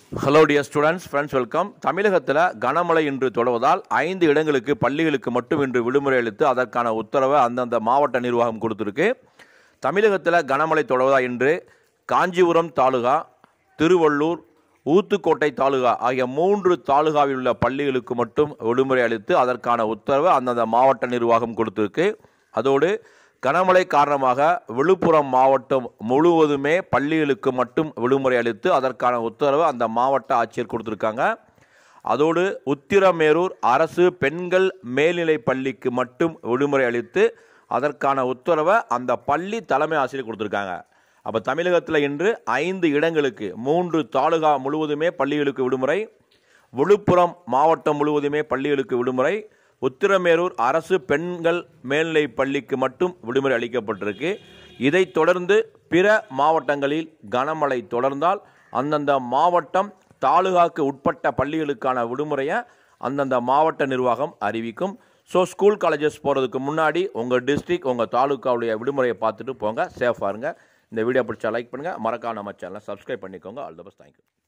hello dear students friends welcome தமிழகத்தில் கனமழை இன்று தொடர்வதால் ஐந்து இடங்களுக்கு பள்ளிகளுக்கு மட்டும் இன்று விடுமுறை அளித்து அதற்கான உத்தரவை அந்தந்த மாவட்ட நிர்வாகம் கொடுத்துருக்கு தமிழகத்தில் கனமழை தொடர்வதா இன்று காஞ்சிபுரம் தாலுகா திருவள்ளூர் ஊத்துக்கோட்டை தாலுகா ஆகிய மூன்று தாலுகாவில் உள்ள பள்ளிகளுக்கு மட்டும் விடுமுறை அளித்து அதற்கான உத்தரவை அந்தந்த மாவட்ட நிர்வாகம் கொடுத்துருக்கு அதோடு கனமழை காரணமாக விழுப்புரம் மாவட்டம் முழுவதுமே பள்ளிகளுக்கு மட்டும் விடுமுறை அளித்து அதற்கான உத்தரவை அந்த மாவட்ட ஆட்சியர் கொடுத்துருக்காங்க அதோடு உத்திரமேரூர் அரசு பெண்கள் மேல்நிலைப் பள்ளிக்கு மட்டும் விடுமுறை அளித்து அதற்கான உத்தரவை அந்த பள்ளி தலைமை ஆசிரியர் கொடுத்துருக்காங்க அப்போ தமிழகத்தில் இன்று ஐந்து இடங்களுக்கு மூன்று தாலுகா முழுவதுமே பள்ளிகளுக்கு விடுமுறை விழுப்புரம் மாவட்டம் முழுவதுமே பள்ளிகளுக்கு விடுமுறை உத்திரமேரூர் அரசு பெண்கள் மேல்நிலைப் பள்ளிக்கு மட்டும் விடுமுறை அளிக்கப்பட்டிருக்கு இதைத் தொடர்ந்து பிற மாவட்டங்களில் கனமழை தொடர்ந்தால் அந்தந்த மாவட்டம் தாலுகாக்கு உட்பட்ட பள்ளிகளுக்கான விடுமுறையை அந்தந்த மாவட்ட நிர்வாகம் அறிவிக்கும் ஸோ ஸ்கூல் காலேஜஸ் போகிறதுக்கு முன்னாடி உங்கள் டிஸ்ட்ரிக்ட் உங்கள் தாலுக்காவுடைய விடுமுறையை பார்த்துட்டு போங்க சேஃபாக இருங்க இந்த வீடியோ பிடிச்சா லைக் பண்ணுங்கள் மறக்காம நம்ம சேனலை சப்ஸ்கிரைப் பண்ணிக்கோங்க ஆல் த பெஸ்ட் தேங்க்யூ